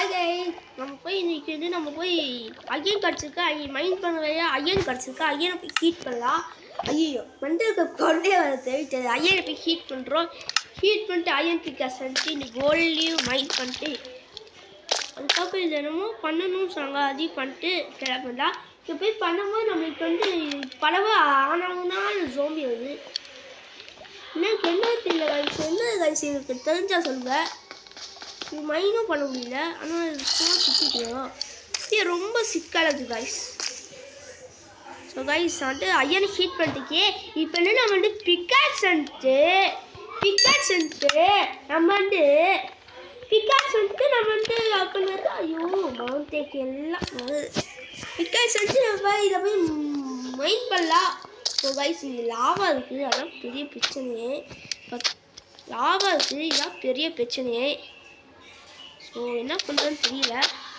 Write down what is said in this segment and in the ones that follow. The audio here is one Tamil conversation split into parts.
பாய் கை நம்ம போய் இன்னைக்கு வந்து நம்ம போய் ஐயன் கிடச்சிருக்கா ஐயன் மைண்ட் பண்ண வழியா ஐயன் கிடச்சிருக்கா ஐயனை போய் ஹீட் பண்ணலாம் ஐயோ மண்டலுக்கு கொண்டே வர தேவைத்தது ஐயனை போய் ஹீட் பண்ணுறோம் ஹீட் பண்ணிட்டு ஐயன் பிக்காஸ் வந்துட்டு இந்த கோல்டையும் மைண்ட் பண்ணிட்டு அதுக்கப்புறம் இது என்னமோ பண்ணணும்னு சொன்னாங்க அதையும் பண்ணிட்டு கிளம்பலாம் இப்போ போய் பண்ணும்போது நம்மளுக்கு வந்து பலவை ஆனவுனா ஜோம்பி வருது எனக்கு என்ன தெரியல கைஸ் என்ன கைஸ் எனக்கு தெரிஞ்சா சொல்லுங்க இது மைனும் பண்ண முடியல ஆனால் சும்மா சுற்றிக்கலாம் இது ரொம்ப சிக்கலது கைஸ் ஸோ கைஸ் வந்துட்டு ஐயனை ஹீட் பண்ணிட்டுக்கே இப்போ என்ன நம்ம வந்து பிக்காட்ஸ் வந்துட்டு பிக்காட்ஸ் வந்துட்டு நம்ம வந்து பிக்காட்ஸ் வந்துட்டு நம்ம வந்து அப்படின்னா ஐயோ மவுண்டேக்கு எல்லாம் பிக்காட்ஸ் வந்துட்டு நம்ம இதை போய் மைண்ட் பண்ணலாம் ஸோ கைஸ் இது லாவா இருக்குது அதான் பெரிய பிரச்சனையே பட் லாவா இருக்குது இதான் பெரிய பிரச்சனையே ஸோ என்ன பண்ணுறதுன்னு தெரியல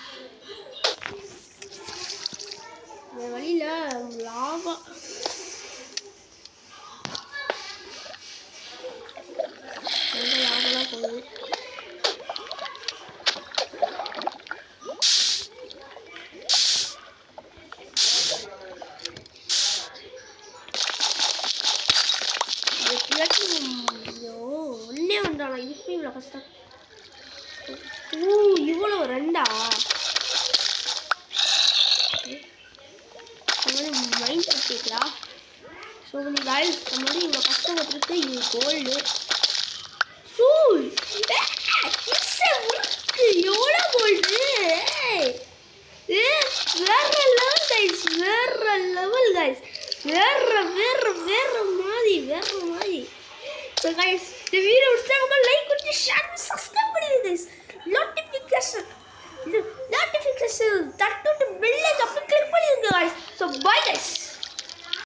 இந்த வழியில் லாவா எங்க லாவெல்லாம் போகுது எப்படியாச்சும் ஐயோ ஒன்னே வந்தானா இதுக்கு இவ்வளோ கஷ்டம் ஓ இவ்வளோ ரெண்டா மைண்ட் கேட்குறா ஸோ நீ காய்ஸ் நம்ம வந்து இவ்வளோ கஷ்டப்பட்டுருக்கு இது கோல்டு சூல் எவ்வளோ கோல்டு வேற லெவல் கைஸ் வேற லெவல் கைஸ் வேற வேற வேற மாதிரி வேற மாதிரி ஸோ கைஸ் இந்த வீடியோ பிடிச்சவங்க லைக் கொடுத்து ஷேர் பண்ணி சப்ஸ்கிரைப் பண்ணிடுங்க கைஸ் நோட்டிஃபிகேஷன் நோட்டிஃபிகேஷன் தட்டுட்டு பெல்லை அப்படி கிளிக் பண்ணிடுங்க கைஸ் ஸோ பை கைஸ்